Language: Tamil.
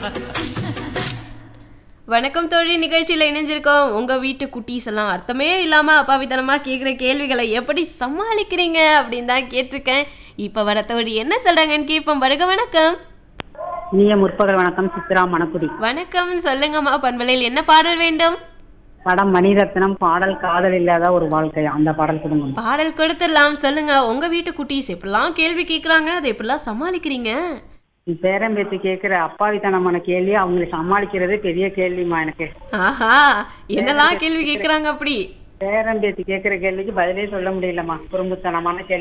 வணக்கம் தோழி நிகழ்ச்சியில் இணைஞ்சிருக்கோம் உங்க வீட்டு குட்டீஸ் எல்லாம் அர்த்தமே இல்லாம அப்பாவித்தனமா கேட்குற கேள்விகளை எப்படி சமாளிக்கிறீங்க அப்படின்னு தான் கேட்டிருக்கேன் இப்போ வர தோழி என்ன சொல்றாங்கன்னு கேட்போம் வருக வணக்கம் இனிய முற்பகல் வணக்கம் சித்ரா மணக்குடி வணக்கம் சொல்லுங்கம்மா பண்பலையில் என்ன பாடல் வேண்டும் படம் மணிரத்னம் பாடல் காதல் இல்லாத ஒரு வாழ்க்கை அந்த பாடல் கொடுங்க பாடல் கொடுத்துடலாம் சொல்லுங்க உங்க வீட்டு குட்டீஸ் எப்படிலாம் கேள்வி கேட்குறாங்க அதை எப்படிலாம் சமாளிக்கிறீங்க என் பேரன் பேத்தி கேட்கிற அப்பாவித்தனமான கேள்வி அவங்களை சமாளிக்கிறதே பெரிய கேள்விமா எனக்கு ஆஹா என்னெல்லாம் கேள்வி கேட்குறாங்க அப்படி பேரன் பேத்தி கேட்கிற கேள்விக்கு பதிலே சொல்ல முடியலம்மா குறும்புத்தனமான கேள்வி